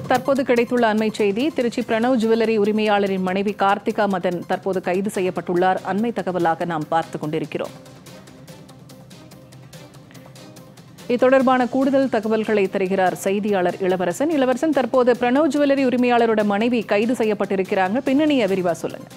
தற்போது கிடைத்துள்ள அண்மை செய்தி திருச்சி பிரணவ் ஜுவல்லரி உரிமையாளரின் மனைவி கார்த்திகா மதன் தற்போது கைது செய்யப்பட்டுள்ளார் அண்மை தகவலாக நாம் பார்த்துக் கொண்டிருக்கிறோம் இது தொடர்பான கூடுதல் தகவல்களை தருகிறார் செய்தியாளர் இளவரசன் இளவரசன் தற்போது பிரணவ் ஜுவல்லரி உரிமையாளரோட மனைவி கைது செய்யப்பட்டிருக்கிறாங்க பின்னணியை விரிவா சொல்லுங்க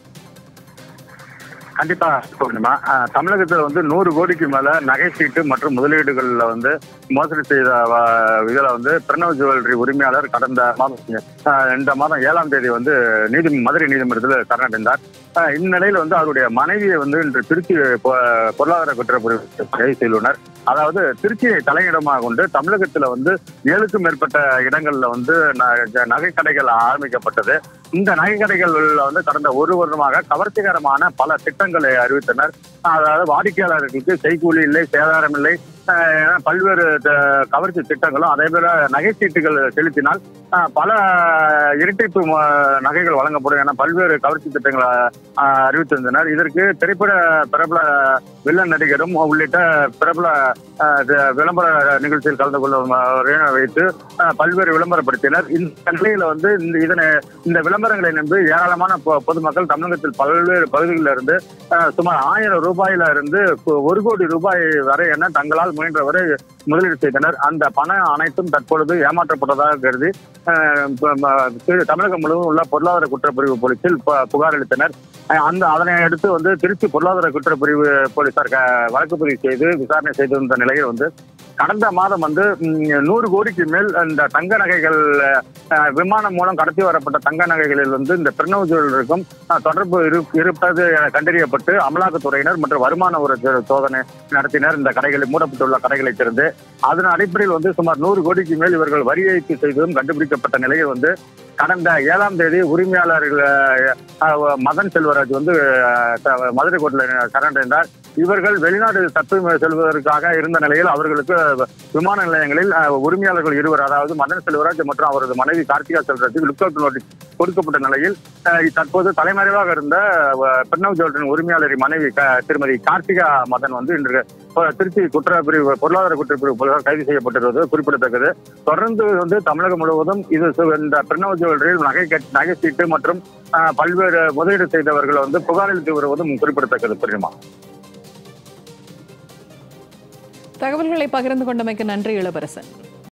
கண்டிப்பா பூர்ணிமா அஹ், தமிழகத்துல வந்து நூறு கோடிக்கு மேல நகை சீட்டு மற்றும் முதலீடுகள்ல வந்து மோசடி செய்த வ- இதுல வந்து பிரணவ் ஜுவல்லரி உரிமையாளர் கடந்த மாதம் அஹ், இந்த மாதம் ஏழாம் தேதி வந்து நீதி மதுரை நீதிமன்றத்தில் சரணடைந்தார் அஹ், இந்நிலையில வந்து அவருடைய மனைவியை வந்து இன்று திருச்சி பொ- பொருளாதார குற்றப்பிரிவு கைது செய்துள்ளனர் அதாவது திருச்சியை தலையிடமாக கொண்டு தமிழகத்துல வந்து ஏழுக்கும் மேற்பட்ட இடங்கள்ல வந்து ந- நகை கடைகள் ஆரம்பிக்கப்பட்டது இந்த நகை கடைகள்ல வந்து கடந்த ஒரு வருடமாக கவர்ச்சிகரமான பல திட்டங்களை அறிவித்தனர் அதாவது வாடிக்கையாளர்களுக்கு செய்கூலி இல்லை சேதாரம் இல்லை அஹ் என பல்வேறு த- கவர்ச்சி திட்டங்களும் அதே போல நகைச்சீட்டுகள் செலுத்தினால் அஹ், பல இரட்டிப்பு ம- நகைகள் வழங்கப்படும் என பல்வேறு கவர்ச்சி திட்டங்களை அஹ், அறிவித்திருந்தனர் இதற்கு திரைப்பட பிரபல வில்லன் நடிகரும் உள்ளிட்ட பிரபல அஹ், த- விளம்பர நிகழ்ச்சியில் கலந்து கொள்ளும் அஹ், வைத்து அஹ், பல்வேறு விளம்பரப்படுத்தினர் இந்த நிலையில வந்து இந்த இதனை இந்த விளம்பரங்களை நம்பி ஏராளமான பொ- பொதுமக்கள் தமிழகத்தில் பல்வேறு பகுதிகளில் இருந்து அஹ், சுமார் ஆயிரம் ரூபாயில இருந்து கு- ஒரு கோடி ரூபாய் வரை என தங்களால் முயன்றவரை முதலீடு செய்தனர் அந்த பணம் அனைத்தும் தற்பொழுது ஏமாற்றப்பட்டதாக கருதி அஹ், ப- ம- திரு- தமிழகம் முழுவதும் உள்ள பொருளாதார குற்றப்பிரிவு போலீசில் ப- புகார் அளித்தனர் அஹ், அந்த அதனை அடுத்து வந்து திருச்சி பொருளாதார குற்றப்பிரிவு போலீசார் க- வழக்கு பதிவு செய்து விசாரணை செய்திருந்த நிலையில் வந்து கடந்த மாதம் வந்து ம், நூறு கோடிக்கு மேல் இந்த தங்க நகைகள் அஹ், விமானம் மூலம் கடத்தி வரப்பட்ட தங்க நகைகளில் வந்து இந்த பிரணவ் ஜுவல்லருக்கும் அஹ், தொடர்பு இரு- இருப்பது என கண்டறியப்பட்டு அமலாக்கத்துறையினர் மற்றும் வருமான ஒரு சோதனை நடத்தினர் இந்த கடைகளில் மூடப்பட்டுள்ள கடைகளை திறந்து அதன் அடிப்படையில் வந்து சுமார் நூறு கோடிக்கு மேல் இவர்கள் வரி ஏய்ப்பு செய்ததும் கண்டுபிடிக்கப்பட்ட நிலையில் வந்து கடந்த ஏழாம் தேதி உரிமையாளர்கள் அஹ், மதன் செல்வராஜ் வந்து அஹ், த- மதுரை கோட்டில் சரணடைந்தார் இவர்கள் வெளிநாடு தப்பி செல்வதற்காக இருந்த நிலையில் அவர்களுக்கு விமான நிலையங்களில் அஹ், உரிமையாளர்கள் இருவர் அதாவது மதன் செல்வராஜ் மற்றும் அவரது மனைவி கார்த்திகா செல்வராஜுக்கு லுக் அவுட் நோட்டீஸ் கொடுக்கப்பட்ட நிலையில் அஹ், தற்போது தலைமறைவாக இருந்த அஹ், பிரணவ் ஜுவல்லரின் உரிமையாளரின் மனைவி க- திருமதி கார்த்திகா மதன் வந்து இன்று அஹ், திருச்சி குற்றப்பிரிவு பொருளாதார குற்றப்பிரிவு போலீசார் கைது செய்யப்பட்டிருப்பது குறிப்பிடத்தக்கது தொடர்ந்து வந்து தமிழகம் முழுவதும் இது சு- இந்த பிரணவ் ஜுவல்லரியில் நகை கட்- நகை சீட்டு மற்றும் அஹ், பல்வேறு முதலீடு செய்தவர்கள் வந்து புகார் அளித்து வருவதும் குறிப்பிடத்தக்கது புரியுமா தகவல்களை பகிர்ந்து கொண்டமைக்கு நன்றி இளவரசன்